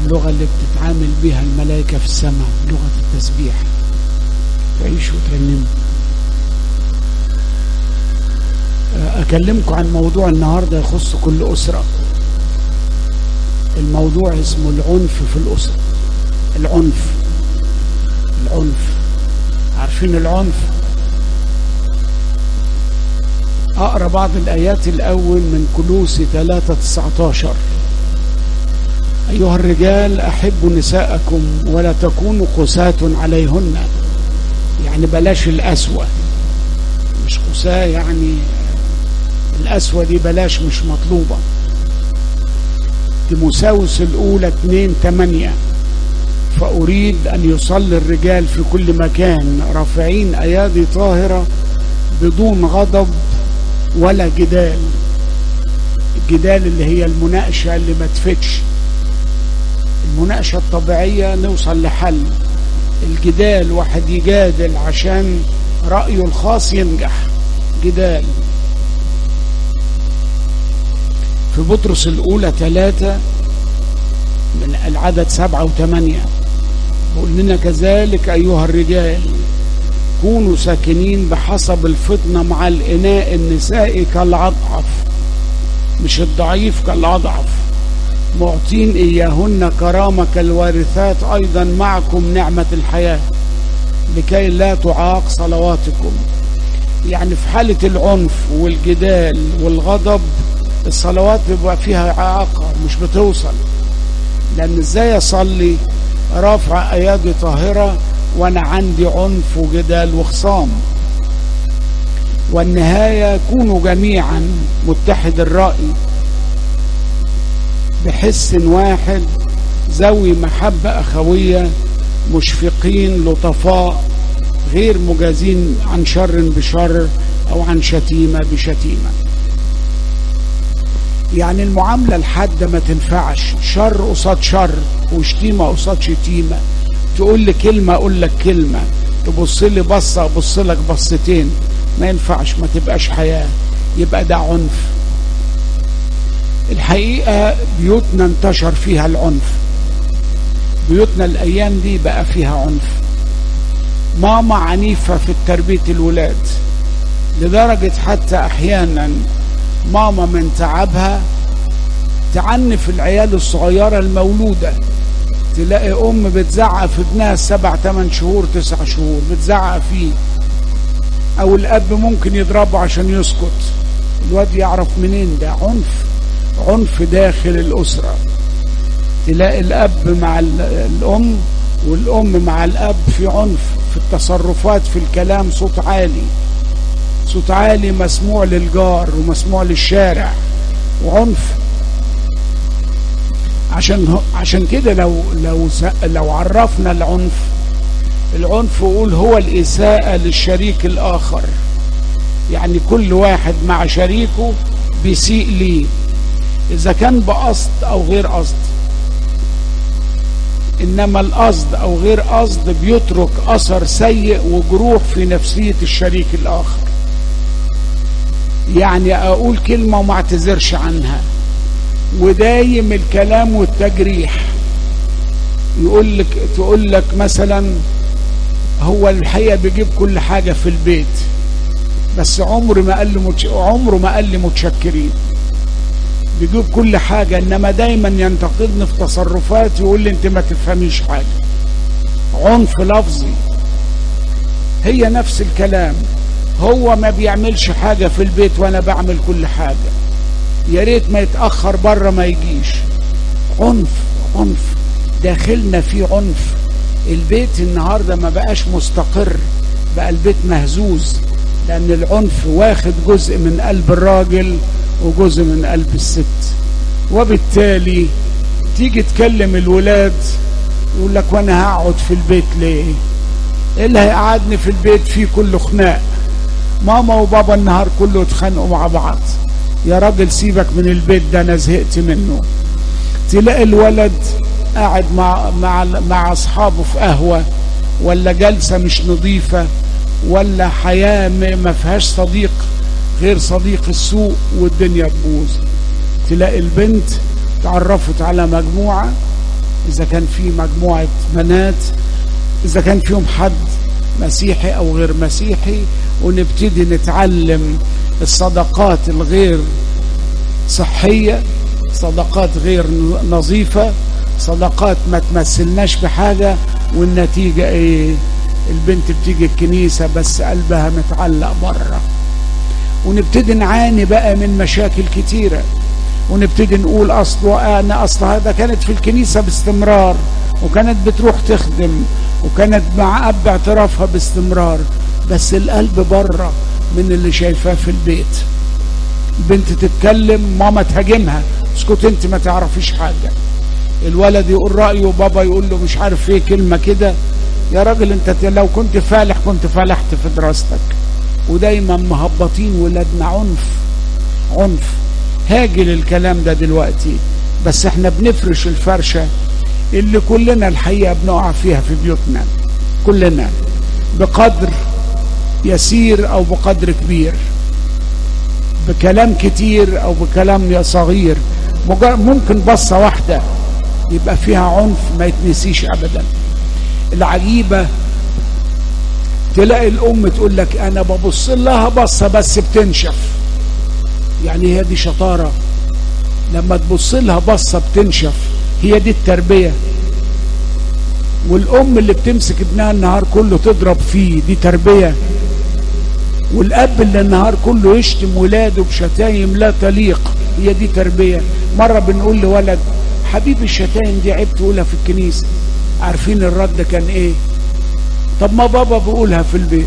اللغة اللي بتتعامل بها الملائكة في السماء لغة التسبيح تعيشوا وترنموا أكلمكم عن موضوع النهاردة يخص كل أسرة الموضوع اسمه العنف في الأسرة العنف العنف عارفين العنف أقرأ بعض الآيات الأول من كلوسي 3 19 أيها الرجال أحبوا نساءكم ولا تكونوا قساة عليهن يعني بلاش الأسوة مش قساة يعني الأسوة دي بلاش مش مطلوبة تيموساوس الأولى 2 8 فأريد أن يصلي الرجال في كل مكان رافعين أيادي طاهرة بدون غضب ولا جدال الجدال اللي هي المناقشة اللي ما تفتش المناقشة الطبيعية نوصل لحل الجدال واحد يجادل عشان رأيه الخاص ينجح جدال في بطرس الأولى ثلاثة من العدد سبعة وثمانية بقول لنا كذلك أيها الرجال كونوا ساكنين بحسب الفطنة مع الإناء النسائي كالأضعف مش الضعيف كالأضعف معطين إياهن كرامة كالوارثات أيضا معكم نعمة الحياة لكي لا تعاق صلواتكم يعني في حالة العنف والجدال والغضب الصلوات بيبقى فيها إعاقة مش بتوصل لأن إزاي أصلي رافع أيادي طاهرة وأنا عندي عنف وجدال وخصام والنهاية كونوا جميعا متحد الرأي بحس واحد ذوي محبة أخوية مشفقين لطفاء غير مجازين عن شر بشر أو عن شتيمة بشتيمة يعني المعاملة الحادة ما تنفعش شر قصاد شر وشتيمة قصاد شتيمة تقول لي كلمة أقول لك كلمة تبص لي بصة أبص لك بصتين ما ينفعش ما تبقاش حياة يبقى ده عنف الحقيقة بيوتنا انتشر فيها العنف بيوتنا الأيام دي بقى فيها عنف ماما عنيفة في تربية الولاد لدرجة حتى أحيانا ماما من تعبها تعنف العيال الصغيرة المولودة تلاقي أم بتزعق في ابنها سبع ثمان شهور تسع شهور بتزعق فيه أو الأب ممكن يضربه عشان يسكت الواد يعرف منين ده عنف عنف داخل الأسرة تلاقي الأب مع الأم والأم مع الأب في عنف في التصرفات في الكلام صوت عالي صوت عالي مسموع للجار ومسموع للشارع وعنف عشان عشان كده لو لو لو عرفنا العنف العنف يقول هو الإساءة للشريك الآخر يعني كل واحد مع شريكه بيسيء ليه إذا كان بقصد أو غير قصد إنما القصد أو غير قصد بيترك أثر سيء وجروح في نفسية الشريك الآخر يعني أقول كلمة وما اعتذرش عنها ودايم الكلام والتجريح يقول لك تقول لك مثلا هو الحقيقة بيجيب كل حاجة في البيت بس عمره ما قال لي متش... عمره ما قال لي متشكرين بيجيب كل حاجة إنما دايما ينتقدني في تصرفاتي يقول لي أنت ما تفهميش حاجة عنف لفظي هي نفس الكلام هو ما بيعملش حاجة في البيت وأنا بعمل كل حاجة يا ريت ما يتأخر بره ما يجيش عنف عنف داخلنا في عنف البيت النهاردة ما بقاش مستقر بقى البيت مهزوز لأن العنف واخد جزء من قلب الراجل وجزء من قلب الست وبالتالي تيجي تكلم الولاد يقول لك وانا هقعد في البيت ليه ايه اللي هيقعدني في البيت فيه كله خناق ماما وبابا النهار كله اتخانقوا مع بعض يا راجل سيبك من البيت ده انا زهقت منه تلاقي الولد قاعد مع مع مع اصحابه في قهوه ولا جلسه مش نظيفه ولا حياه ما فيهاش صديق غير صديق السوء والدنيا تبوظ تلاقي البنت تعرفت على مجموعه إذا كان في مجموعة بنات إذا كان فيهم حد مسيحي أو غير مسيحي ونبتدي نتعلم الصدقات الغير صحية صدقات غير نظيفة صدقات ما تمثلناش بحاجة والنتيجة ايه البنت بتيجي الكنيسة بس قلبها متعلق بره ونبتدي نعاني بقى من مشاكل كتيرة ونبتدي نقول أصله أنا أصل هذا كانت في الكنيسة باستمرار وكانت بتروح تخدم وكانت مع أب اعترافها باستمرار بس القلب بره من اللي شايفاه في البيت البنت تتكلم ماما تهاجمها اسكت انت ما تعرفيش حاجة الولد يقول رأيه وبابا يقول له مش عارف ايه كلمة كده يا راجل انت لو كنت فالح كنت فلحت في دراستك ودايما مهبطين ولادنا عنف عنف هاجل الكلام ده دلوقتي بس احنا بنفرش الفرشة اللي كلنا الحقيقة بنقع فيها في بيوتنا كلنا بقدر يسير او بقدر كبير بكلام كتير او بكلام صغير ممكن بصة واحدة يبقى فيها عنف ما يتنسيش ابدا العجيبة تلاقي الام تقول لك انا ببص لها بصة بس بتنشف يعني هي دي شطارة لما تبص لها بصة بتنشف هي دي التربية والام اللي بتمسك ابنها النهار كله تضرب فيه دي تربية والاب اللي النهار كله يشتم ولاده بشتايم لا تليق هي دي تربية مرة بنقول لولد حبيبي الشتايم دي عيب تقولها في الكنيسة عارفين الرد كان ايه طب ما بابا بيقولها في البيت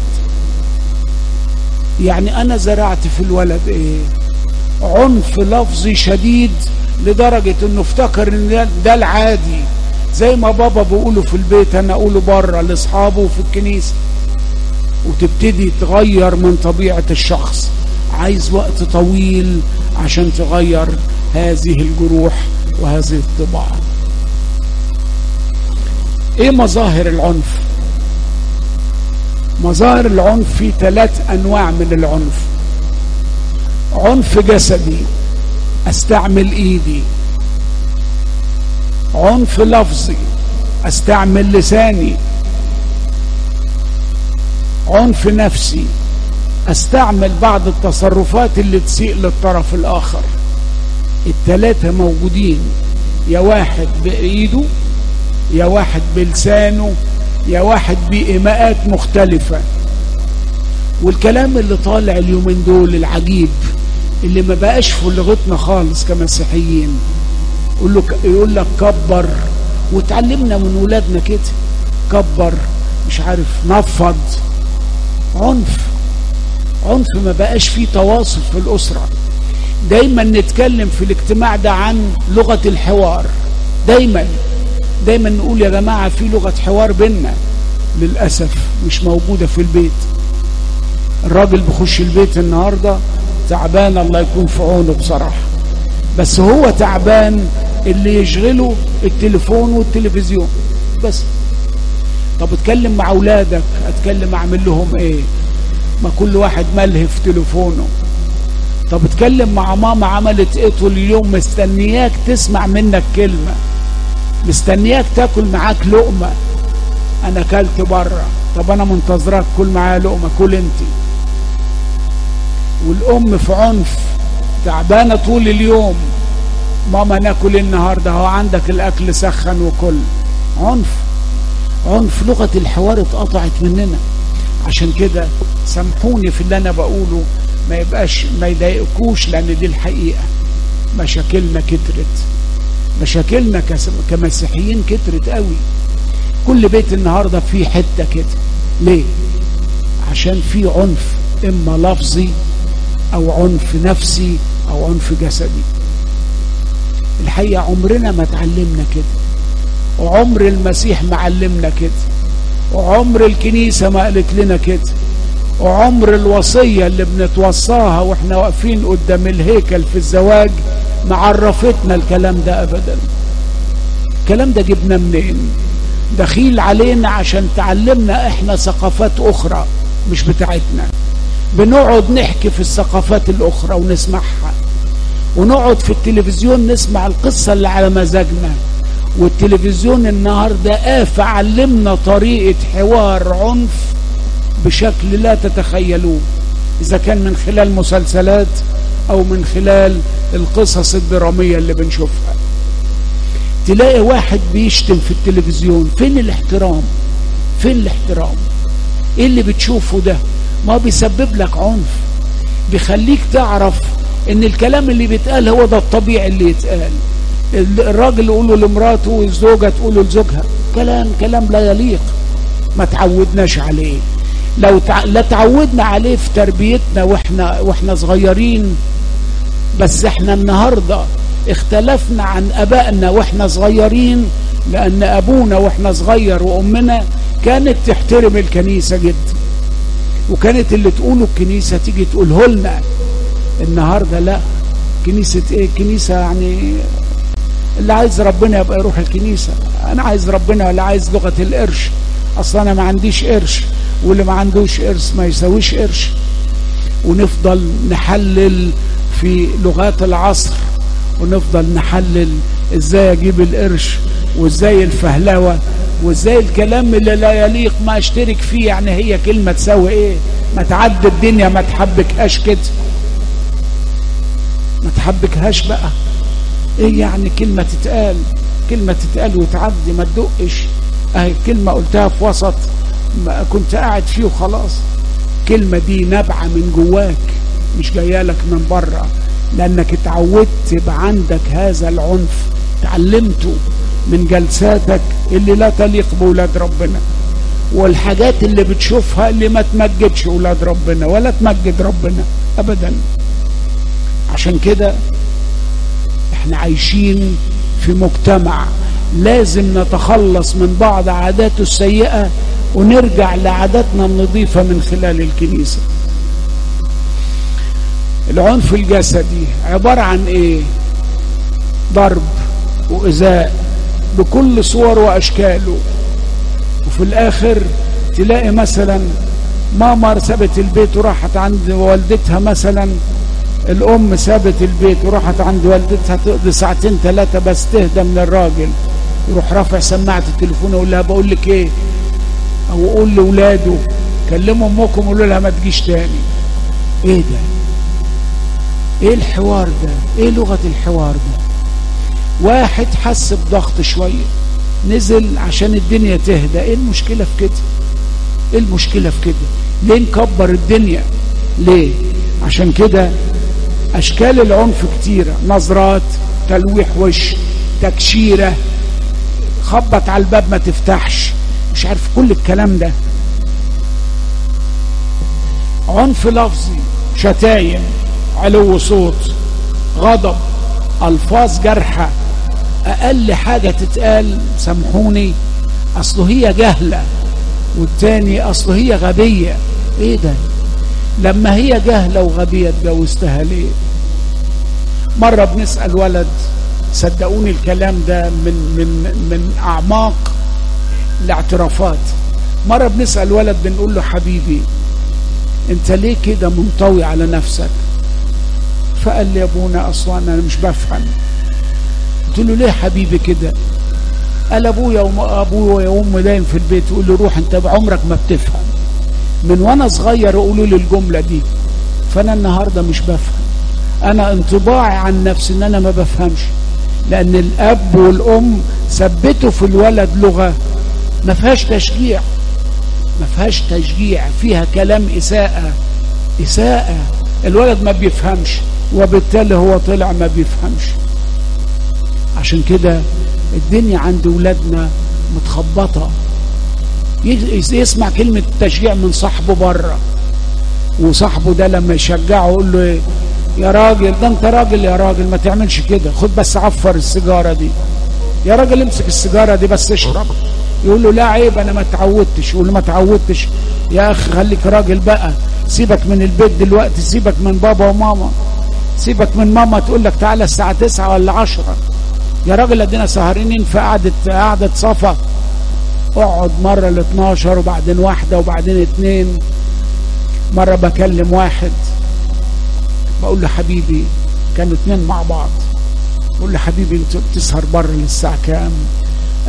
يعني انا زرعت في الولد ايه عنف لفظي شديد لدرجة انه افتكر ان ده العادي زي ما بابا بيقوله في البيت انا اقوله بره لاصحابه وفي الكنيسة وتبتدي تغير من طبيعة الشخص عايز وقت طويل عشان تغير هذه الجروح وهذه الطباع ايه مظاهر العنف مظاهر العنف في ثلاث انواع من العنف عنف جسدي استعمل ايدي عنف لفظي استعمل لساني عنف نفسي استعمل بعض التصرفات اللي تسيء للطرف الاخر التلاتة موجودين يا واحد بايده يا واحد بلسانه يا واحد بإيماءات مختلفة والكلام اللي طالع اليومين دول العجيب اللي ما بقاش في لغتنا خالص كمسيحيين يقول لك يقول لك كبر وتعلمنا من ولادنا كده كبر مش عارف نفض عنف عنف ما بقاش فيه تواصل في الأسرة دايما نتكلم في الاجتماع ده عن لغة الحوار دايما دايما نقول يا جماعة في لغة حوار بينا للأسف مش موجودة في البيت الراجل بخش البيت النهاردة تعبان الله يكون في عونه بصراحة بس هو تعبان اللي يشغله التليفون والتلفزيون بس طب اتكلم مع اولادك اتكلم اعمل لهم ايه ما كل واحد ملهي في تليفونه طب اتكلم مع ماما عملت ايه طول اليوم مستنياك تسمع منك كلمة مستنياك تاكل معاك لقمة انا كلت بره طب انا منتظراك كل معايا لقمة كل انت والام في عنف تعبانة طول اليوم ماما ناكل النهاردة هو عندك الاكل سخن وكل عنف عنف لغة الحوار اتقطعت مننا عشان كده سامحوني في اللي انا بقوله ما يبقاش ما يضايقكوش لان دي الحقيقة مشاكلنا كترت مشاكلنا كمسيحيين كترت قوي كل بيت النهاردة فيه حتة كده ليه عشان في عنف اما لفظي او عنف نفسي او عنف جسدي الحقيقة عمرنا ما اتعلمنا كده وعمر المسيح ما علمنا كده وعمر الكنيسة ما قالت لنا كده وعمر الوصية اللي بنتوصاها واحنا واقفين قدام الهيكل في الزواج ما عرفتنا الكلام ده ابدا الكلام ده جبنا منين دخيل علينا عشان تعلمنا احنا ثقافات اخرى مش بتاعتنا بنقعد نحكي في الثقافات الاخرى ونسمعها ونقعد في التلفزيون نسمع القصة اللي على مزاجنا والتلفزيون النهارده آفة علمنا طريقة حوار عنف بشكل لا تتخيلوه إذا كان من خلال مسلسلات أو من خلال القصص الدرامية اللي بنشوفها تلاقي واحد بيشتم في التلفزيون فين الاحترام فين الاحترام ايه اللي بتشوفه ده ما بيسبب لك عنف بيخليك تعرف ان الكلام اللي بيتقال هو ده الطبيعي اللي يتقال الراجل يقوله لمراته والزوجة تقوله لزوجها كلام كلام لا يليق ما تعودناش عليه لو تع... لا تعودنا عليه في تربيتنا واحنا واحنا صغيرين بس احنا النهارده اختلفنا عن ابائنا واحنا صغيرين لان ابونا واحنا صغير وامنا كانت تحترم الكنيسه جدا وكانت اللي تقوله الكنيسه تيجي تقوله لنا النهارده لا كنيسه ايه كنيسه يعني اللي عايز ربنا يبقى يروح الكنيسه انا عايز ربنا ولا عايز لغه القرش اصلا انا ما عنديش قرش واللي ما عندوش قرش ما يساويش قرش ونفضل نحلل في لغات العصر ونفضل نحلل ازاي اجيب القرش وازاي الفهلوه وازاي الكلام اللي لا يليق ما اشترك فيه يعني هي كلمه تساوي ايه ما تعدي الدنيا ما تحبكهاش كده ما تحبكهاش بقى ايه يعني كلمه تتقال كلمه تتقال وتعدي ما تدقش اهي كلمه قلتها في وسط ما كنت قاعد فيه وخلاص كلمه دي نابعه من جواك مش جايه لك من بره لانك اتعودت يبقى عندك هذا العنف تعلمته من جلساتك اللي لا تليق بولاد ربنا والحاجات اللي بتشوفها اللي ما تمجدش ولاد ربنا ولا تمجد ربنا ابدا عشان كده احنا عايشين في مجتمع لازم نتخلص من بعض عاداته السيئة ونرجع لعاداتنا النظيفة من خلال الكنيسة العنف الجسدي عبارة عن ايه ضرب وإزاء بكل صور وأشكاله وفي الآخر تلاقي مثلا ماما سابت البيت وراحت عند والدتها مثلا الأم سابت البيت وراحت عند والدتها تقضي ساعتين ثلاثة بس تهدى من الراجل يروح رافع سماعة التليفون ويقول لها بقول لك ايه او قول لاولاده كلموا امكم وقولوا لها ما تجيش تاني ايه ده ايه الحوار ده ايه لغة الحوار ده واحد حس بضغط شوية نزل عشان الدنيا تهدى ايه المشكلة في كده ايه المشكلة في كده ليه نكبر الدنيا ليه عشان كده اشكال العنف كتيرة نظرات تلويح وش تكشيرة خبط على الباب ما تفتحش مش عارف كل الكلام ده عنف لفظي شتايم علو صوت غضب الفاظ جارحه اقل حاجه تتقال سامحوني اصله هي جهله والتاني اصله هي غبيه ايه ده لما هي جهله وغبيه اتجوزتها ليه مره بنسال ولد صدقوني الكلام ده من من من اعماق الاعترافات مره بنسال ولد بنقول له حبيبي انت ليه كده منطوي على نفسك فقال لي يا ابونا اصلا انا مش بفهم قلت له ليه حبيبي كده قال ابويا وابويا وامي دايم في البيت يقول لي روح انت بعمرك ما بتفهم من وانا صغير يقولوا لي الجمله دي فانا النهارده مش بفهم انا انطباعي عن نفسي ان انا ما بفهمش لان الاب والام ثبتوا في الولد لغه ما فيهاش تشجيع ما فيهاش تشجيع فيها كلام اساءه اساءه الولد ما بيفهمش وبالتالي هو طلع ما بيفهمش عشان كده الدنيا عند ولادنا متخبطه يسمع كلمه تشجيع من صاحبه بره وصاحبه ده لما يشجعه يقول له ايه يا راجل ده انت راجل يا راجل ما تعملش كده خد بس عفر السيجاره دي يا راجل امسك السيجاره دي بس اشرب يقول له لا عيب انا ما اتعودتش يقول له ما اتعودتش يا اخي خليك راجل بقى سيبك من البيت دلوقتي سيبك من بابا وماما سيبك من ماما تقول لك تعالى الساعه 9 ولا 10 يا راجل ادينا سهرانين في قعده قعده صفا اقعد مره ل 12 وبعدين واحده وبعدين اتنين مره بكلم واحد بقول له حبيبي كانوا اتنين مع بعض بقول له حبيبي انت بتسهر بره للساعه كام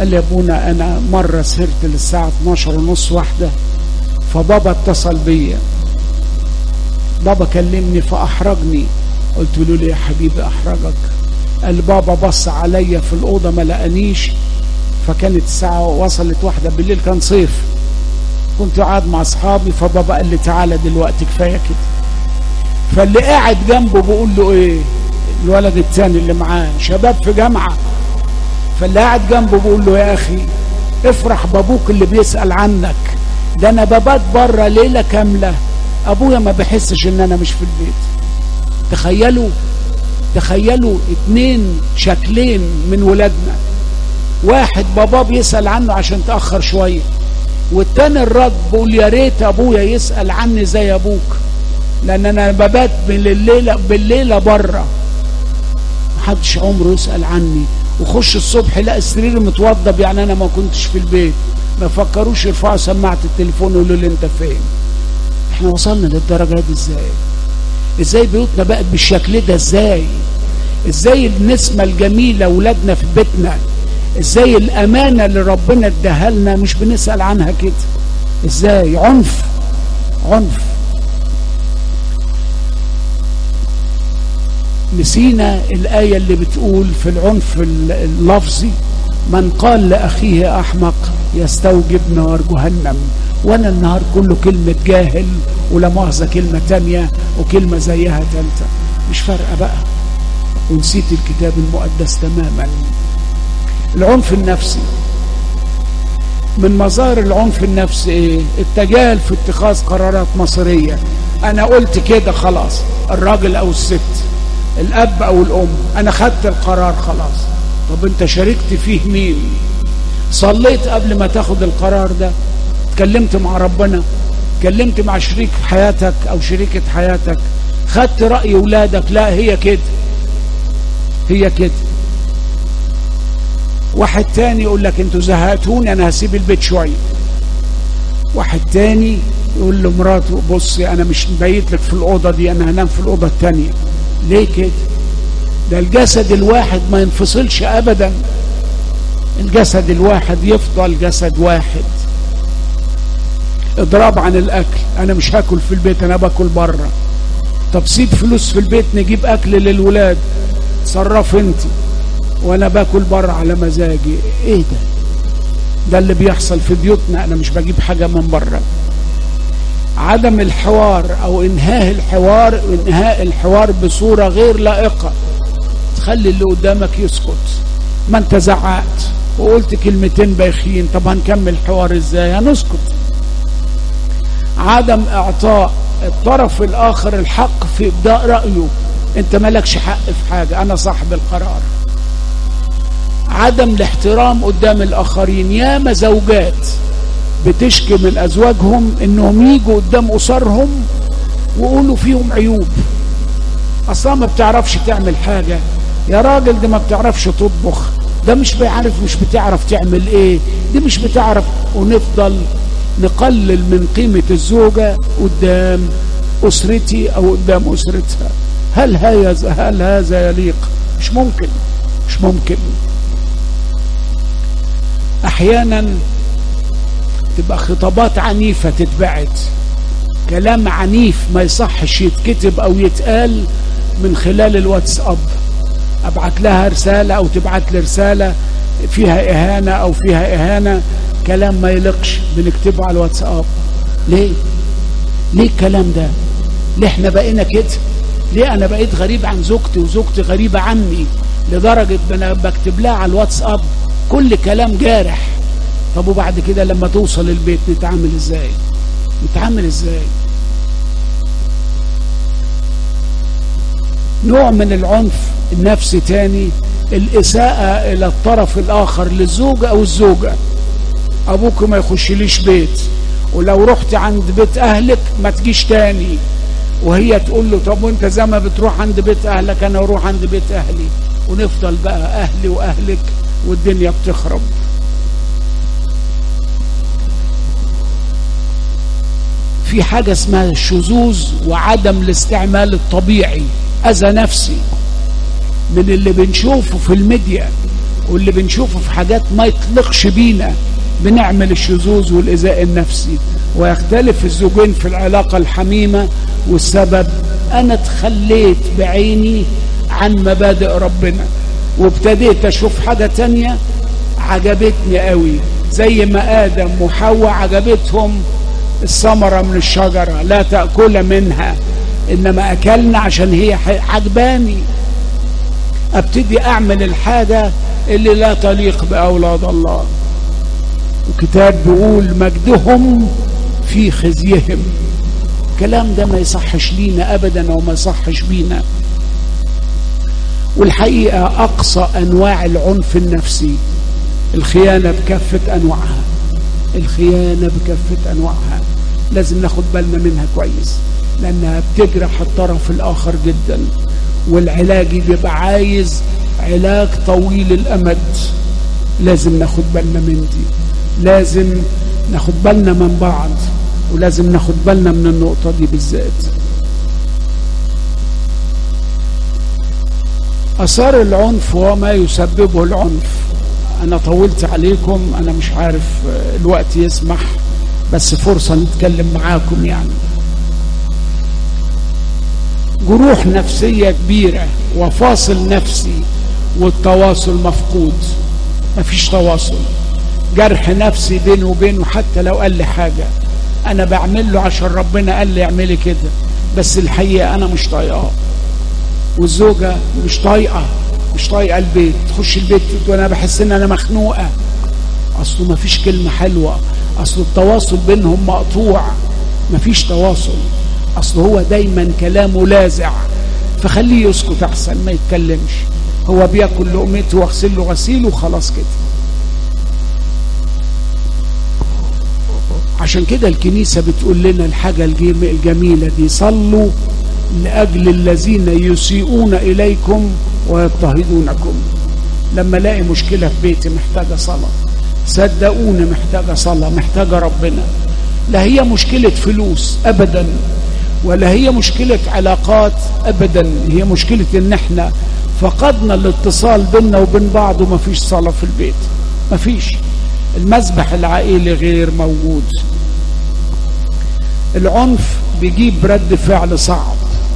قال لي يا ابونا انا مره سهرت للساعه 12 ونص واحده فبابا اتصل بيا بابا كلمني فاحرجني قلت له ليه يا حبيبي احرجك قال بابا بص عليا في الاوضه ما لقانيش فكانت الساعه وصلت واحده بالليل كان صيف كنت قاعد مع اصحابي فبابا قال لي تعالى دلوقتي كفايه كده فاللي قاعد جنبه بيقول له ايه الولد التاني اللي معاه شباب في جامعه فاللي قاعد جنبه بيقول له يا اخي افرح بابوك اللي بيسال عنك ده انا ببات بره ليله كامله ابويا ما بحسش ان انا مش في البيت تخيلوا تخيلوا اتنين شكلين من ولادنا واحد باباه بيسال عنه عشان تاخر شويه والتاني الرد بيقول يا ريت ابويا يسال عني زي ابوك لان انا ببات بالليله بالليله بره محدش عمره يسال عني وخش الصبح لا السرير متوضب يعني انا ما كنتش في البيت ما فكروش يرفعوا سماعه التليفون ويقولوا لي انت فين احنا وصلنا للدرجه دي ازاي ازاي بيوتنا بقت بالشكل ده ازاي ازاي النسمه الجميله ولادنا في بيتنا ازاي الامانه اللي ربنا اداها لنا مش بنسال عنها كده ازاي عنف عنف نسينا الآية اللي بتقول في العنف اللفظي من قال لأخيه أحمق يستوجب نار جهنم وانا النهار كله كلمة جاهل ولا مؤاخذة كلمة تانية وكلمة زيها تالتة مش فارقة بقى ونسيت الكتاب المقدس تماما العنف النفسي من مظاهر العنف النفسي ايه التجاهل في اتخاذ قرارات مصيرية انا قلت كده خلاص الراجل او الست الاب او الام انا خدت القرار خلاص طب انت شاركت فيه مين صليت قبل ما تاخد القرار ده اتكلمت مع ربنا اتكلمت مع شريك حياتك او شريكة حياتك خدت رأي ولادك لا هي كده هي كده واحد تاني يقول لك انتوا زهقتوني انا هسيب البيت شوية واحد تاني يقول لمراته بصي انا مش مبيت لك في الاوضه دي انا هنام في الاوضه التانيه ليه كده ده الجسد الواحد ما ينفصلش ابدا الجسد الواحد يفضل جسد واحد اضراب عن الاكل انا مش هاكل في البيت انا باكل بره طب سيب فلوس في البيت نجيب اكل للولاد صرف انت وانا باكل بره على مزاجي ايه ده ده اللي بيحصل في بيوتنا انا مش بجيب حاجه من بره عدم الحوار او انهاء الحوار انهاء الحوار بصوره غير لائقه تخلي اللي قدامك يسكت ما انت زعقت وقلت كلمتين بايخين طب هنكمل حوار ازاي هنسكت عدم اعطاء الطرف الاخر الحق في ابداء رايه انت مالكش حق في حاجه انا صاحب القرار عدم الاحترام قدام الاخرين ياما زوجات بتشكي من ازواجهم انهم يجوا قدام اسرهم ويقولوا فيهم عيوب اصلا ما بتعرفش تعمل حاجه يا راجل دي ما بتعرفش تطبخ ده مش بيعرف مش بتعرف تعمل ايه دي مش بتعرف ونفضل نقلل من قيمة الزوجة قدام أسرتي أو قدام أسرتها هل هذا هل هذا يليق مش ممكن مش ممكن أحيانا تبقى خطابات عنيفة تتبعت كلام عنيف ما يصحش يتكتب أو يتقال من خلال الواتساب ابعت لها رسالة او تبعت لي رسالة فيها اهانة او فيها اهانة كلام ما يلقش بنكتبه على الواتساب ليه ليه الكلام ده ليه احنا بقينا كده ليه انا بقيت غريب عن زوجتي وزوجتي غريبة عني لدرجة انا بكتب لها على الواتساب كل كلام جارح طب وبعد كده لما توصل البيت نتعامل ازاي نتعامل ازاي نوع من العنف النفسي تاني الإساءة إلى الطرف الآخر للزوج أو الزوجة أبوك ما يخشليش بيت ولو رحت عند بيت أهلك ما تجيش تاني وهي تقول له طب وانت زي ما بتروح عند بيت أهلك أنا أروح عند بيت أهلي ونفضل بقى أهلي وأهلك والدنيا بتخرب في حاجة اسمها الشذوذ وعدم الاستعمال الطبيعي أذى نفسي من اللي بنشوفه في الميديا واللي بنشوفه في حاجات ما يطلقش بينا بنعمل الشذوذ والإزاء النفسي ويختلف الزوجين في العلاقة الحميمة والسبب أنا تخليت بعيني عن مبادئ ربنا وابتديت أشوف حاجة تانية عجبتني قوي زي ما آدم وحواء عجبتهم الثمرة من الشجرة لا تأكل منها إنما أكلنا عشان هي عجباني أبتدي أعمل الحاجة اللي لا تليق بأولاد الله وكتاب بيقول مجدهم في خزيهم الكلام ده ما يصحش لينا أبدا وما يصحش بينا والحقيقة أقصى أنواع العنف النفسي الخيانة بكافة أنواعها الخيانة بكافة أنواعها لازم ناخد بالنا منها كويس لأنها بتجرح الطرف الآخر جدا والعلاج بيبقى عايز علاج طويل الأمد لازم ناخد بالنا من دي لازم ناخد بالنا من بعض ولازم ناخد بالنا من النقطة دي بالذات أثار العنف وما يسببه العنف أنا طولت عليكم أنا مش عارف الوقت يسمح بس فرصة نتكلم معاكم يعني جروح نفسية كبيرة وفاصل نفسي والتواصل مفقود مفيش تواصل جرح نفسي بينه وبينه حتى لو قال لي حاجة أنا بعمل له عشان ربنا قال لي اعملي كده بس الحقيقة أنا مش طايقاه والزوجة مش طايقة مش طايقة البيت تخش البيت وأنا بحس إن أنا مخنوقة أصله مفيش كلمة حلوة أصل التواصل بينهم مقطوع مفيش تواصل أصل هو دايما كلامه لاذع فخليه يسكت أحسن ما يتكلمش هو بياكل لقمته واغسل له غسيل وخلاص كده عشان كده الكنيسة بتقول لنا الحاجة الجميلة دي صلوا لأجل الذين يسيئون إليكم ويضطهدونكم لما الاقي مشكلة في بيتي محتاجة صلاة صدقوني محتاجة صلاة محتاجة ربنا لا هي مشكلة فلوس أبدا ولا هي مشكلة علاقات أبدا هي مشكلة إن احنا فقدنا الاتصال بيننا وبين بعض ومفيش صلاة في البيت مفيش المسبح العائلي غير موجود العنف بيجيب رد فعل صعب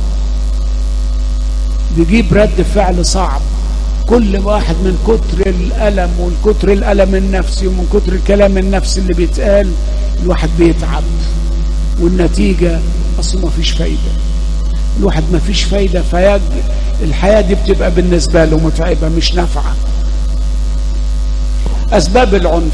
بيجيب رد فعل صعب كل واحد من كتر الألم ومن كتر الألم النفسي ومن كتر الكلام النفسي اللي بيتقال الواحد بيتعب والنتيجة أصلا ما فيش فايدة الواحد ما فيش فايدة فيج الحياة دي بتبقى بالنسبة له متعبة مش نافعة أسباب العنف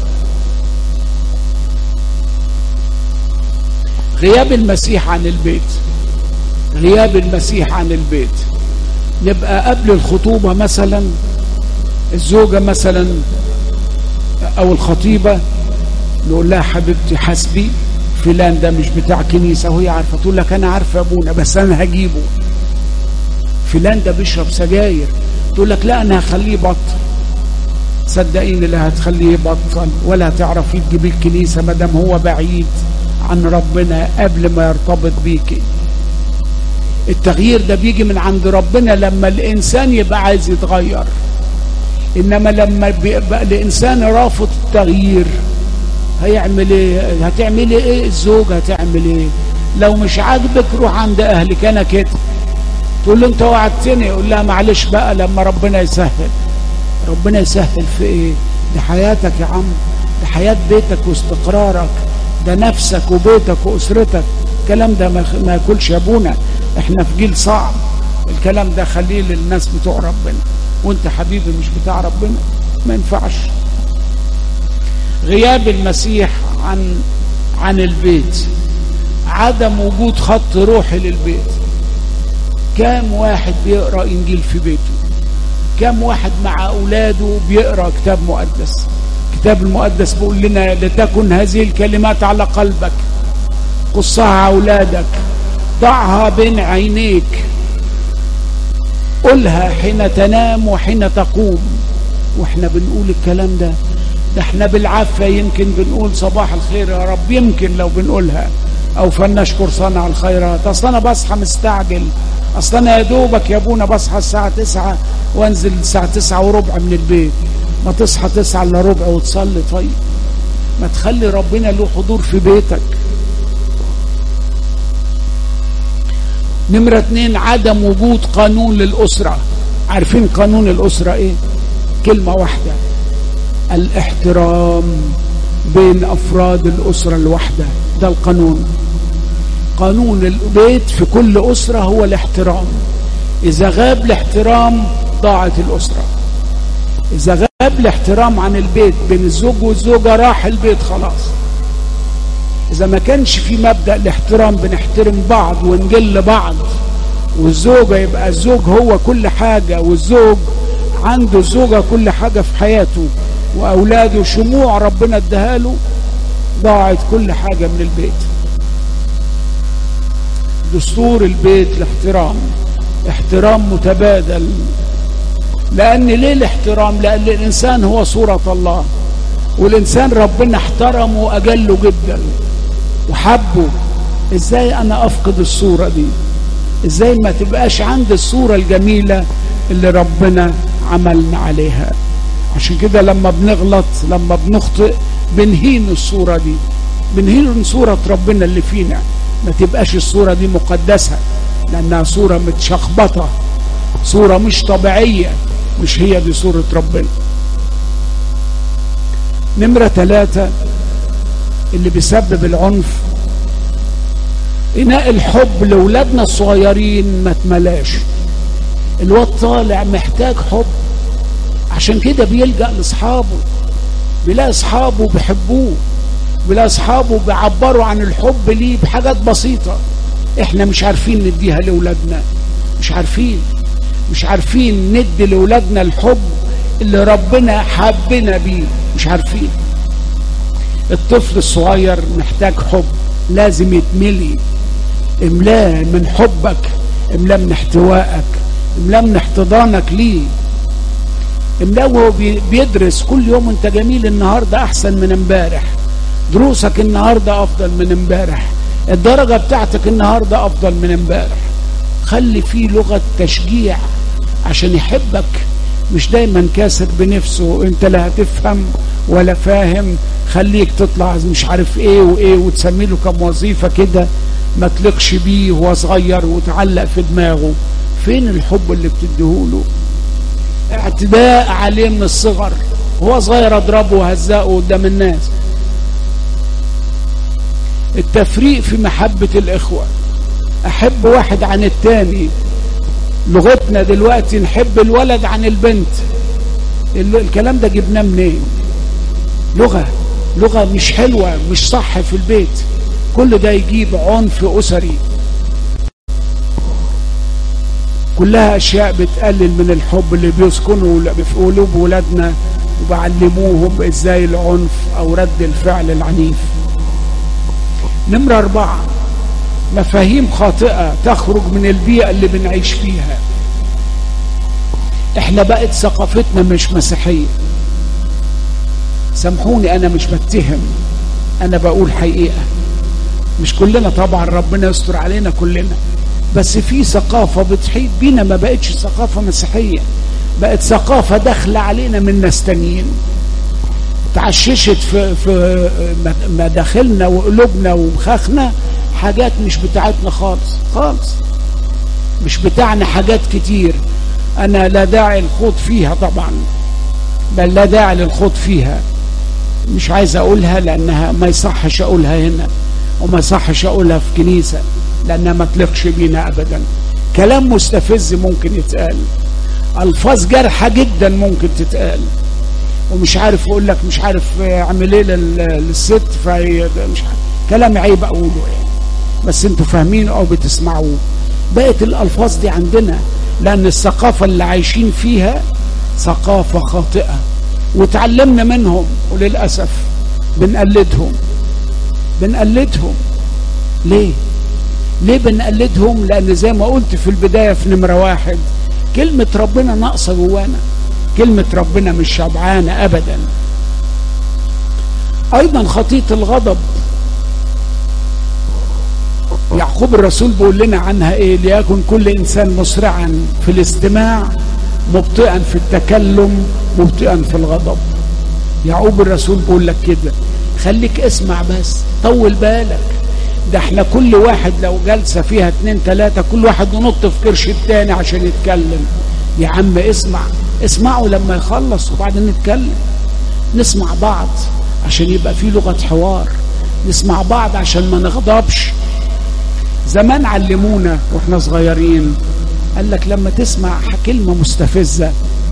غياب المسيح عن البيت غياب المسيح عن البيت نبقى قبل الخطوبة مثلا الزوجة مثلا أو الخطيبة نقول لها حبيبتي حسبي فلان ده مش بتاع كنيسة وهي عارفة تقول لك أنا عارفة أبونا بس أنا هجيبه فلان ده بيشرب سجاير تقول لك لا أنا هخليه يبطل صدقيني لا هتخليه يبطل ولا هتعرفي تجيبي الكنيسة ما دام هو بعيد عن ربنا قبل ما يرتبط بيكي التغيير ده بيجي من عند ربنا لما الإنسان يبقى عايز يتغير إنما لما بيبقى الإنسان رافض التغيير هيعمل ايه هتعملي ايه الزوج هتعمل ايه لو مش عاجبك روح عند اهلك انا كده تقول له انت وعدتني يقول لها معلش بقى لما ربنا يسهل ربنا يسهل في ايه دي حياتك يا عم دي حياة بيتك واستقرارك ده نفسك وبيتك واسرتك الكلام ده ما ياكلش يا ابونا احنا في جيل صعب الكلام ده خليه للناس بتوع ربنا وانت حبيبي مش بتاع ربنا ما ينفعش غياب المسيح عن عن البيت عدم وجود خط روحي للبيت كام واحد بيقرا انجيل في بيته كام واحد مع اولاده بيقرا كتاب مقدس الكتاب المقدس بيقول لنا لتكن هذه الكلمات على قلبك قصها على اولادك ضعها بين عينيك قلها حين تنام وحين تقوم واحنا بنقول الكلام ده ده احنا بالعافية يمكن بنقول صباح الخير يا رب يمكن لو بنقولها او فلنشكر صانع الخيرات اصل انا بصحى مستعجل اصل انا يا دوبك يا ابونا بصحى الساعه 9 وانزل الساعه 9 وربع من البيت ما تصحى 9 الا ربع وتصلي طيب ما تخلي ربنا له حضور في بيتك نمرة اتنين عدم وجود قانون للأسرة عارفين قانون الأسرة ايه كلمة واحدة الاحترام بين أفراد الأسرة الواحدة ده القانون قانون البيت في كل أسرة هو الاحترام إذا غاب الاحترام ضاعت الأسرة إذا غاب الاحترام عن البيت بين الزوج والزوجة راح البيت خلاص إذا ما كانش في مبدأ الاحترام بنحترم بعض ونجل بعض والزوجة يبقى الزوج هو كل حاجة والزوج عنده الزوجة كل حاجة في حياته وأولاده شموع ربنا اداها ضاعت كل حاجة من البيت دستور البيت الاحترام احترام متبادل لأن ليه الاحترام لأن الإنسان هو صورة الله والإنسان ربنا احترمه وأجله جدا وحبه ازاي انا افقد الصورة دي ازاي ما تبقاش عندي الصورة الجميلة اللي ربنا عملنا عليها عشان كده لما بنغلط لما بنخطئ بنهين الصورة دي بنهين صورة ربنا اللي فينا ما تبقاش الصورة دي مقدسة لأنها صورة متشخبطة صورة مش طبيعية مش هي دي صورة ربنا نمرة ثلاثة اللي بيسبب العنف إناء الحب لأولادنا الصغيرين ما اتملاش الواد طالع محتاج حب عشان كده بيلجأ لأصحابه بيلاقي أصحابه بيحبوه بيلاقي أصحابه بيعبروا عن الحب ليه بحاجات بسيطة إحنا مش عارفين نديها لأولادنا مش عارفين مش عارفين ندي لأولادنا الحب اللي ربنا حبنا بيه مش عارفين الطفل الصغير محتاج حب لازم يتملي املاه من حبك املاه من احتوائك املاه من احتضانك ليه املاه وهو بيدرس كل يوم انت جميل النهارده احسن من امبارح دروسك النهارده افضل من امبارح الدرجه بتاعتك النهارده افضل من امبارح خلي فيه لغه تشجيع عشان يحبك مش دايما كاسر بنفسه انت لا هتفهم ولا فاهم خليك تطلع مش عارف ايه وايه وتسمي له كم وظيفه كده ما تلقش بيه وهو صغير وتعلق في دماغه فين الحب اللي بتديهوله اعتداء عليه من الصغر هو صغير اضربه وهزقه قدام الناس التفريق في محبة الإخوة أحب واحد عن التاني لغتنا دلوقتي نحب الولد عن البنت الكلام ده جبناه منين لغة لغة مش حلوة مش صح في البيت كل ده يجيب عنف أسري كلها أشياء بتقلل من الحب اللي بيسكنوا في قلوب ولادنا وبعلموهم إزاي العنف أو رد الفعل العنيف نمرة أربعة مفاهيم خاطئة تخرج من البيئة اللي بنعيش فيها احنا بقت ثقافتنا مش مسيحية سامحوني انا مش بتهم انا بقول حقيقة مش كلنا طبعا ربنا يستر علينا كلنا بس في ثقافة بتحيط بينا ما بقتش ثقافة مسيحية بقت ثقافة داخلة علينا من ناس تانيين تعششت في, في مداخلنا وقلوبنا ومخاخنا حاجات مش بتاعتنا خالص خالص مش بتاعنا حاجات كتير انا لا داعي الخوض فيها طبعا بل لا داعي للخوض فيها مش عايز اقولها لانها ما يصحش اقولها هنا وما يصحش اقولها في كنيسة لانها ما تلقش بينا ابدا كلام مستفز ممكن يتقال الفاظ جارحة جدا ممكن تتقال ومش عارف اقول لك مش عارف اعمل ايه للست في مش عارف كلام عيب اقوله يعني بس انتوا فاهمين او بتسمعوه بقت الالفاظ دي عندنا لان الثقافة اللي عايشين فيها ثقافة خاطئة وتعلمنا منهم وللأسف بنقلدهم بنقلدهم ليه ليه بنقلدهم لان زي ما قلت في البداية في نمرة واحد كلمة ربنا ناقصة جوانا كلمة ربنا مش شبعانة ابدا ايضا خطية الغضب يعقوب يعقوب الرسول بيقول لنا عنها ايه ليكن كل انسان مسرعا في الاستماع مبطئا في التكلم مبطئا في الغضب يعقوب الرسول بيقول لك كده خليك اسمع بس طول بالك ده احنا كل واحد لو جلسة فيها اتنين تلاتة كل واحد ينط في كرش التاني عشان يتكلم يا عم اسمع اسمعوا لما يخلص وبعدين نتكلم نسمع بعض عشان يبقى في لغة حوار نسمع بعض عشان ما نغضبش زمان علمونا واحنا صغيرين قال لك لما تسمع كلمة مستفزة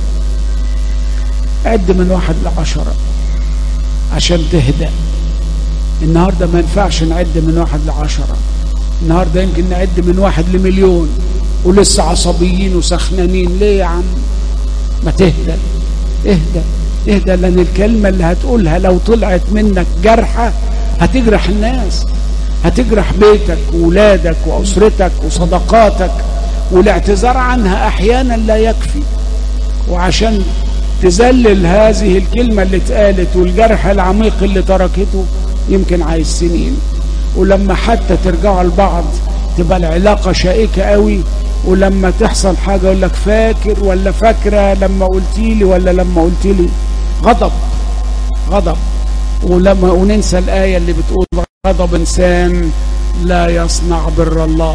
عد من واحد لعشرة عشان تهدأ النهاردة ما ينفعش نعد من واحد لعشرة النهاردة يمكن نعد من واحد لمليون ولسه عصبيين وسخنانين ليه يا عم ما تهدى اهدى اهدى لان الكلمة اللي هتقولها لو طلعت منك جرحة هتجرح الناس هتجرح بيتك وولادك وأسرتك وصداقاتك والاعتذار عنها أحيانا لا يكفي وعشان تذلل هذه الكلمة اللي اتقالت والجرح العميق اللي تركته يمكن عايز سنين ولما حتى ترجعوا لبعض تبقى العلاقة شائكة قوي ولما تحصل حاجة يقول لك فاكر ولا فاكرة لما قلتي لي ولا لما قلت لي غضب غضب ولما وننسى الآية اللي بتقول غضب إنسان لا يصنع بر الله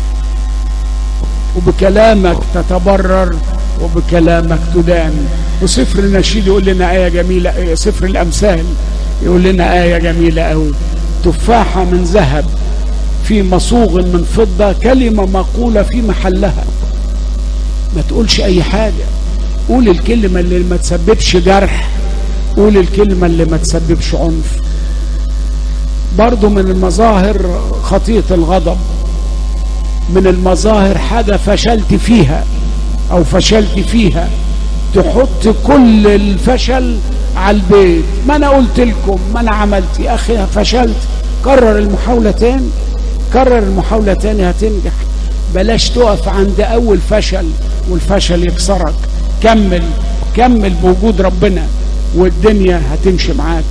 وبكلامك تتبرر وبكلامك تدان وسفر النشيد يقول لنا آية جميلة سفر الأمثال يقول لنا آية جميلة قوي تفاحة من ذهب في مصوغ من فضة كلمة مقولة في محلها ما تقولش أي حاجة قول الكلمة اللي ما تسببش جرح قول الكلمة اللي ما تسببش عنف برضو من المظاهر خطية الغضب من المظاهر حاجة فشلت فيها أو فشلت فيها تحط كل الفشل على البيت ما أنا قلت لكم ما أنا عملت يا أخي فشلت كرر المحاولة تاني كرر المحاولة تاني هتنجح بلاش تقف عند أول فشل والفشل يكسرك كمل كمل بوجود ربنا والدنيا هتمشي معاك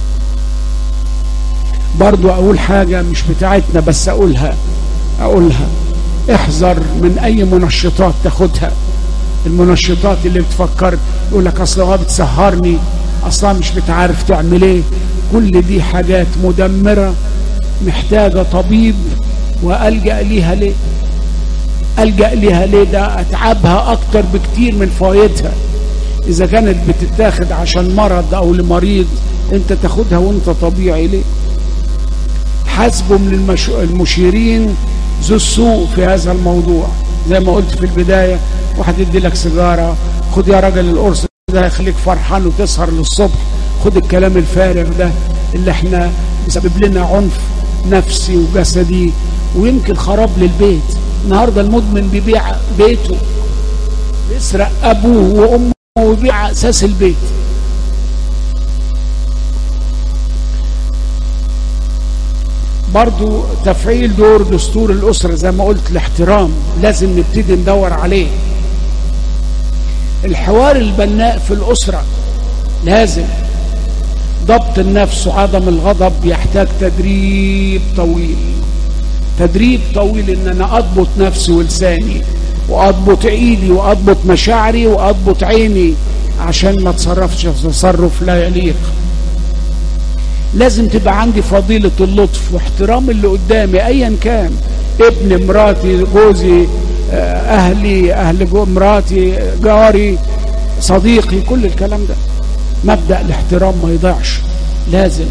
برضو أقول حاجة مش بتاعتنا بس أقولها أقولها احذر من أي منشطات تاخدها المنشطات اللي بتفكر يقول لك أصلا بتسهرني أصلا مش بتعرف تعمل إيه كل دي حاجات مدمرة محتاجة طبيب وألجأ ليها ليه ألجأ ليها ليه ده أتعبها أكتر بكتير من فوائدها إذا كانت بتتاخد عشان مرض أو لمريض أنت تاخدها وأنت طبيعي ليه حسبه من المش... المشيرين ذو السوء في هذا الموضوع زي ما قلت في البداية واحد يدي لك سيجارة خد يا راجل القرص ده يخليك فرحان وتسهر للصبح خد الكلام الفارغ ده اللي احنا بيسبب لنا عنف نفسي وجسدي ويمكن خراب للبيت النهاردة المدمن بيبيع بيته بيسرق أبوه وأمه ويبيع أساس البيت برضو تفعيل دور دستور الأسرة زي ما قلت الاحترام لازم نبتدي ندور عليه الحوار البناء في الأسرة لازم ضبط النفس وعدم الغضب يحتاج تدريب طويل تدريب طويل ان انا اضبط نفسي ولساني واضبط ايدي واضبط مشاعري واضبط عيني عشان ما اتصرفش في تصرف لا يليق لازم تبقى عندي فضيلة اللطف واحترام اللي قدامي ايا كان ابن مراتي جوزي اهلي اهل جو مراتي جاري صديقي كل الكلام ده مبدأ الاحترام ما يضيعش لازم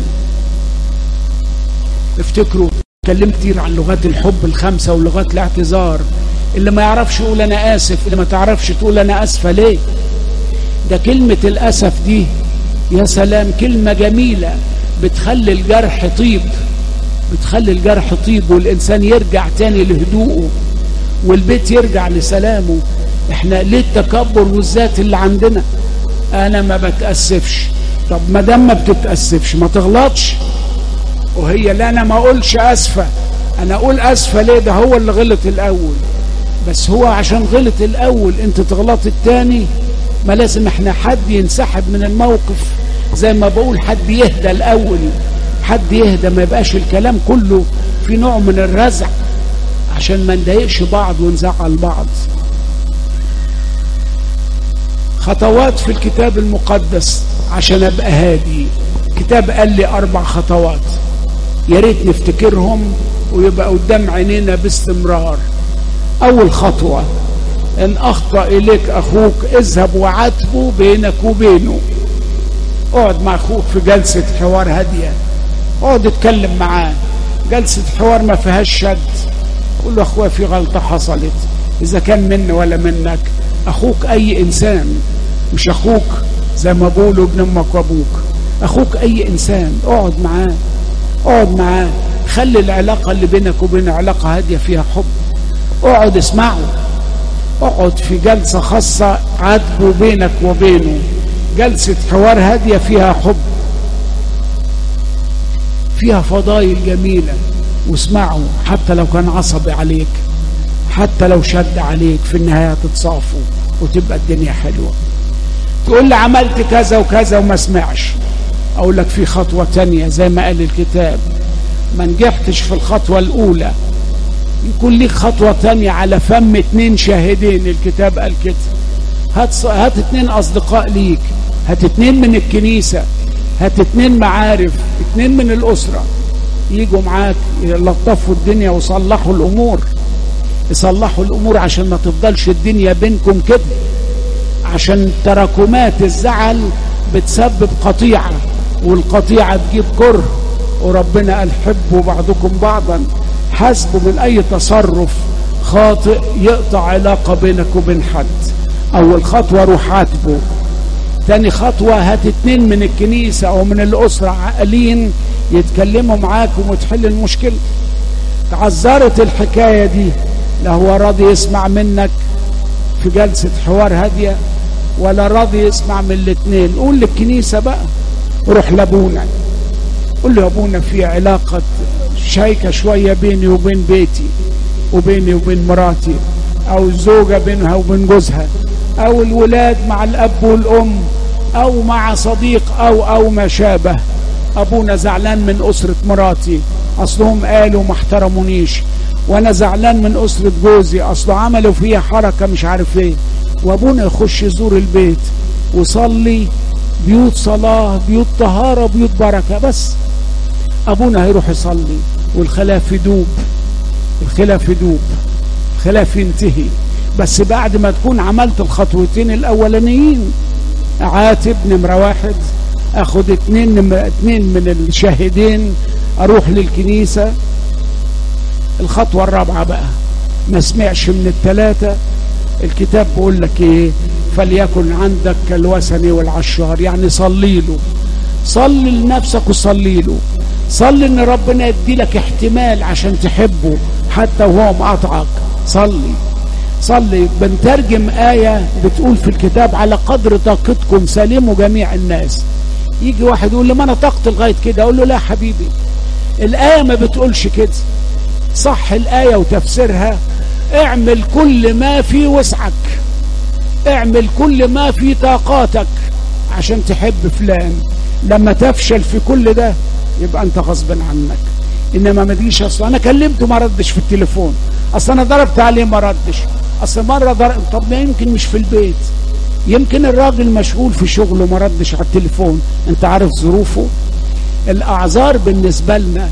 افتكروا اتكلمت كتير عن لغات الحب الخمسة ولغات الاعتذار اللي ما يعرفش يقول انا اسف اللي ما تعرفش تقول انا اسفة ليه ده كلمة الاسف دي يا سلام كلمة جميلة بتخلي الجرح طيب بتخلي الجرح طيب والانسان يرجع تاني لهدوءه والبيت يرجع لسلامه احنا ليه التكبر والذات اللي عندنا انا ما بتأسفش طب ما دام ما بتتأسفش ما تغلطش وهي لا انا ما اقولش اسفة انا اقول اسفة ليه ده هو اللي غلط الاول بس هو عشان غلط الاول انت تغلط التاني ما لازم احنا حد ينسحب من الموقف زي ما بقول حد يهدى الاول حد يهدى ما يبقاش الكلام كله في نوع من الرزع عشان ما نضايقش بعض ونزعل بعض خطوات في الكتاب المقدس عشان ابقى هادي كتاب قال لي اربع خطوات يا ريت نفتكرهم ويبقى قدام عينينا باستمرار اول خطوه ان اخطا اليك اخوك اذهب وعاتبه بينك وبينه اقعد مع اخوك في جلسه حوار هاديه اقعد اتكلم معاه جلسه حوار ما فيهاش شد قول له اخويا في غلطه حصلت اذا كان مني ولا منك اخوك اي انسان مش اخوك زي ما بقولوا ابن امك وابوك اخوك اي انسان اقعد معاه اقعد معاه خلي العلاقه اللي بينك وبينه علاقه هاديه فيها حب اقعد اسمعه اقعد في جلسه خاصه عاتبه بينك وبينه جلسه حوار هاديه فيها حب فيها فضايل جميله واسمعه حتى لو كان عصبي عليك حتى لو شد عليك في النهايه تتصافوا وتبقى الدنيا حلوه تقول لي عملت كذا وكذا وما سمعش اقول لك في خطوه تانية زي ما قال الكتاب ما نجحتش في الخطوه الاولى يكون ليك خطوه تانية على فم اتنين شاهدين الكتاب قال كده هات هات اتنين اصدقاء ليك هات اتنين من الكنيسه هات اتنين معارف اتنين من الاسره يجوا معاك يلطفوا الدنيا ويصلحوا الامور يصلحوا الامور عشان ما تفضلش الدنيا بينكم كده عشان تراكمات الزعل بتسبب قطيعه والقطيعه تجيب كره وربنا قال حبوا بعضكم بعضا حاسبوا من اي تصرف خاطئ يقطع علاقه بينك وبين حد اول خطوه روح عاتبه تاني خطوه هات اتنين من الكنيسه او من الاسره عاقلين يتكلموا معاكم وتحل المشكله تعذرت الحكايه دي لا هو راضي يسمع منك في جلسه حوار هاديه ولا راضي يسمع من الاثنين قول للكنيسه بقى روح لابونا قول له يا ابونا في علاقه شايكه شويه بيني وبين بيتي وبيني وبين مراتي او الزوجه بينها وبين جوزها او الولاد مع الاب والام او مع صديق او او ما شابه ابونا زعلان من اسره مراتي اصلهم قالوا ما احترمونيش وانا زعلان من اسره جوزي اصله عملوا فيها حركه مش عارف ايه وابونا يخش يزور البيت وصلي بيوت صلاه بيوت طهاره بيوت بركه بس ابونا هيروح يصلي والخلاف يدوب الخلاف يدوب الخلاف ينتهي بس بعد ما تكون عملت الخطوتين الاولانيين عاتب نمره واحد اخد اتنين نمرة اتنين من الشاهدين اروح للكنيسة الخطوة الرابعة بقى ما سمعش من الثلاثة الكتاب بيقول لك ايه فليكن عندك كالوثني والعشار يعني صلي له صلي لنفسك وصلي له صلي ان ربنا يدي لك احتمال عشان تحبه حتى وهو مقاطعك صلي صلي بنترجم آية بتقول في الكتاب على قدر طاقتكم سلموا جميع الناس يجي واحد يقول لي ما انا طاقتي لغايه كده اقول له لا حبيبي الايه ما بتقولش كده صح الايه وتفسيرها اعمل كل ما في وسعك اعمل كل ما في طاقاتك عشان تحب فلان لما تفشل في كل ده يبقى انت غصب عنك انما ما تجيش اصلا انا كلمته ما ردش في التليفون اصل انا ضربت عليه ما ردش اصل مره ضرب طب ما يمكن مش في البيت يمكن الراجل مشغول في شغله ما ردش على التليفون انت عارف ظروفه الاعذار بالنسبه لنا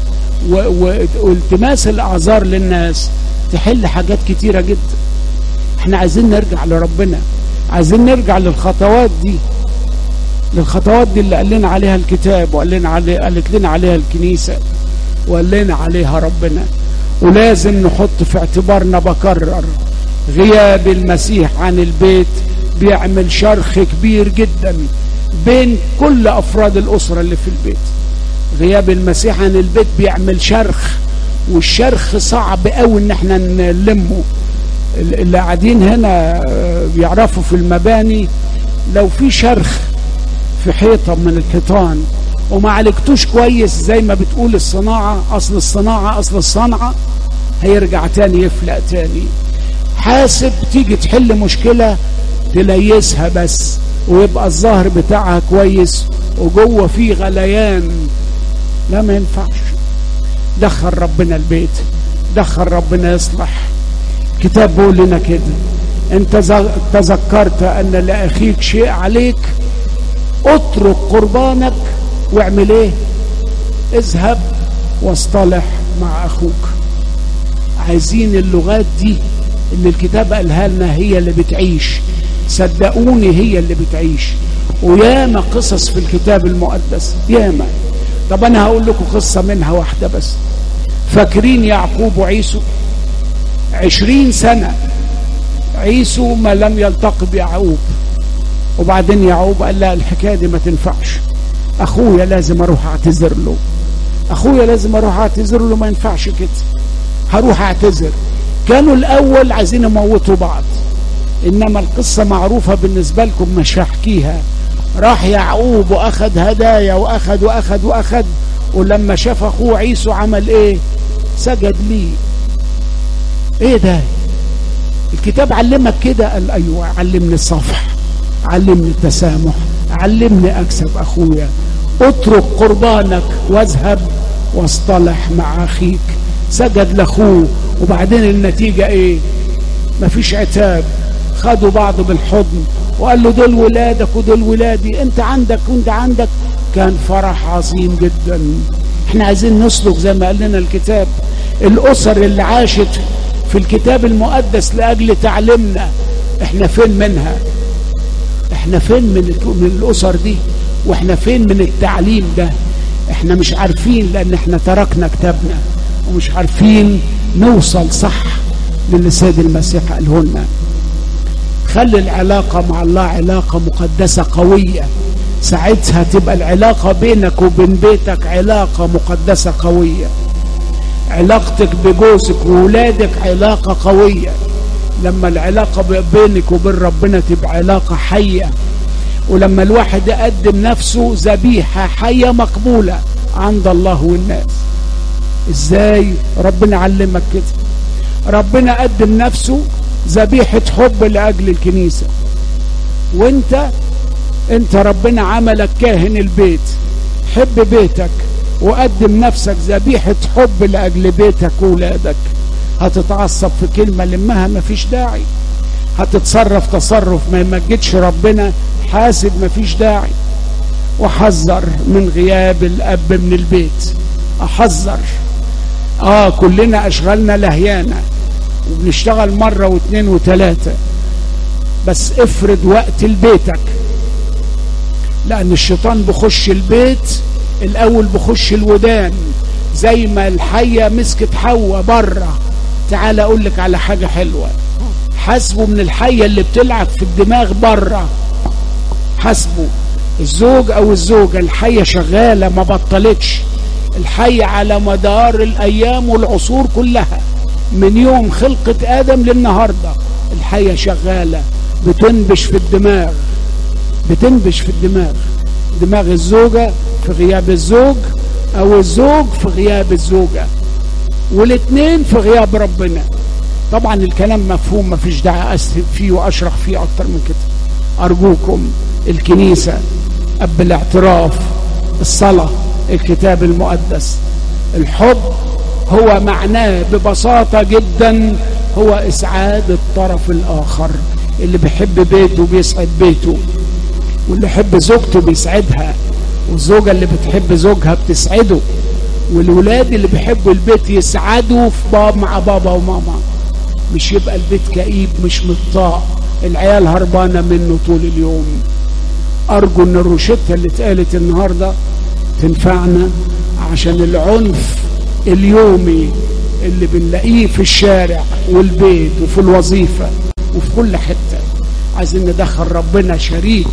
والتماس الاعذار للناس تحل حاجات كتيره جدا احنا عايزين نرجع لربنا عايزين نرجع للخطوات دي للخطوات دي اللي قال لنا عليها الكتاب وقال لنا علي قالت لنا عليها الكنيسه وقال لنا عليها ربنا ولازم نحط في اعتبارنا بكرر غياب المسيح عن البيت بيعمل شرخ كبير جدا بين كل افراد الاسره اللي في البيت غياب المسيح عن البيت بيعمل شرخ والشرخ صعب قوي ان احنا نلمه اللي قاعدين هنا بيعرفوا في المباني لو في شرخ في حيطه من الحيطان وما عالجتوش كويس زي ما بتقول الصناعه اصل الصناعه اصل الصنعه هيرجع تاني يفلق تاني حاسب تيجي تحل مشكله تليسها بس ويبقى الظهر بتاعها كويس وجوه فيه غليان لا ما ينفعش دخل ربنا البيت دخل ربنا يصلح كتاب بيقول لنا كده انت تذكرت ان لاخيك شيء عليك اترك قربانك واعمل ايه اذهب واصطلح مع اخوك عايزين اللغات دي اللي الكتاب قالها لنا هي اللي بتعيش صدقوني هي اللي بتعيش وياما قصص في الكتاب المقدس ياما طب انا هقول لكم قصة منها واحدة بس فاكرين يعقوب وعيسو عشرين سنة عيسو ما لم يلتقي بيعقوب وبعدين يعقوب قال لا الحكاية دي ما تنفعش اخويا لازم اروح اعتذر له اخويا لازم اروح اعتذر له ما ينفعش كده هروح اعتذر كانوا الاول عايزين يموتوا بعض انما القصة معروفة بالنسبة لكم مش هحكيها راح يعقوب واخد هدايا واخد واخد واخد ولما شاف اخوه عيسو عمل ايه سجد ليه ايه ده الكتاب علمك كده قال ايوه علمني الصفح علمني التسامح علمني اكسب اخويا اترك قربانك واذهب واصطلح مع اخيك سجد لاخوه وبعدين النتيجه ايه مفيش عتاب خدوا بعض بالحضن وقال له دول ولادك ودول ولادي انت عندك وانت عندك كان فرح عظيم جدا احنا عايزين نسلك زي ما قال لنا الكتاب الاسر اللي عاشت في الكتاب المقدس لاجل تعليمنا احنا فين منها احنا فين من من الاسر دي واحنا فين من التعليم ده احنا مش عارفين لان احنا تركنا كتابنا ومش عارفين نوصل صح للي سيد المسيح قاله لنا خلي العلاقة مع الله علاقة مقدسة قوية ساعتها تبقى العلاقة بينك وبين بيتك علاقة مقدسة قوية علاقتك بجوزك وولادك علاقة قوية لما العلاقة بينك وبين ربنا تبقى علاقة حية ولما الواحد يقدم نفسه ذبيحة حية مقبولة عند الله والناس ازاي ربنا علمك كده ربنا قدم نفسه ذبيحة حب لأجل الكنيسة وانت انت ربنا عملك كاهن البيت حب بيتك وقدم نفسك ذبيحة حب لأجل بيتك وولادك هتتعصب في كلمة لمها مفيش داعي هتتصرف تصرف ما يمجدش ربنا حاسب مفيش داعي وحذر من غياب الأب من البيت أحذر آه كلنا أشغالنا لهيانة وبنشتغل مرة واثنين وثلاثة بس افرد وقت لبيتك لأن الشيطان بخش البيت الأول بخش الودان زي ما الحية مسكت حواء بره تعال أقول لك على حاجة حلوة حاسبه من الحية اللي بتلعب في الدماغ بره حاسبه الزوج أو الزوجة الحية شغالة ما بطلتش الحية على مدار الأيام والعصور كلها من يوم خلقة آدم للنهاردة الحية شغالة بتنبش في الدماغ بتنبش في الدماغ دماغ الزوجة في غياب الزوج أو الزوج في غياب الزوجة والاثنين في غياب ربنا طبعا الكلام مفهوم مفيش داعي أسهب فيه وأشرح فيه أكتر من كده أرجوكم الكنيسة أب الاعتراف الصلاة الكتاب المقدس الحب هو معناه ببساطة جدا هو إسعاد الطرف الآخر اللي بيحب بيته بيسعد بيته واللي يحب زوجته بيسعدها والزوجة اللي بتحب زوجها بتسعده والولاد اللي بيحبوا البيت يسعدوا في باب مع بابا وماما مش يبقى البيت كئيب مش مطاع العيال هربانة منه طول اليوم أرجو أن الروشتة اللي اتقالت النهاردة تنفعنا عشان العنف اليومي اللي بنلاقيه في الشارع والبيت وفي الوظيفة وفي كل حتة عايزين ندخل ربنا شريك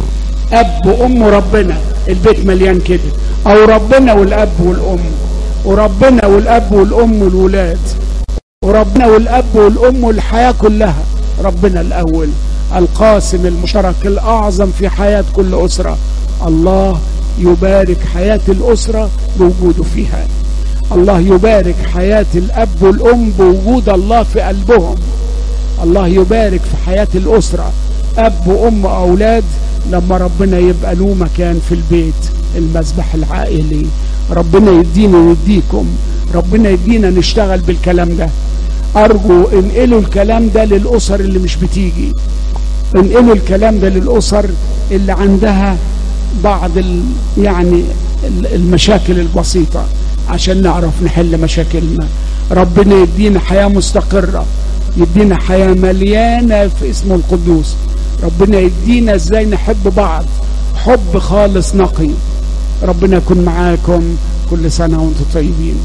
أب وأم ربنا البيت مليان كده أو ربنا والأب والأم وربنا والأب والأم والولاد وربنا والأب والأم والحياة كلها ربنا الأول القاسم المشترك الأعظم في حياة كل أسرة الله يبارك حياة الأسرة بوجوده فيها الله يبارك حياة الأب والأم بوجود الله في قلبهم الله يبارك في حياة الأسرة أب وأم أولاد لما ربنا يبقى له مكان في البيت المسبح العائلي ربنا يديني ويديكم ربنا يدينا نشتغل بالكلام ده ارجو انقلوا الكلام ده للاسر اللي مش بتيجي انقلوا الكلام ده للاسر اللي عندها بعض ال يعني المشاكل البسيطه عشان نعرف نحل مشاكلنا ربنا يدينا حياه مستقره يدينا حياه مليانه في اسمه القدوس ربنا يدينا ازاي نحب بعض حب خالص نقي ربنا يكون معاكم كل سنه وانتم طيبين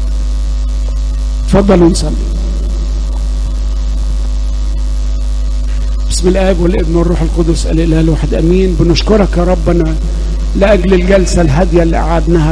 تفضلوا نصلي بسم الاب والابن والروح القدس الاله الواحد امين بنشكرك يا ربنا لاجل الجلسه الهاديه اللي قعدناها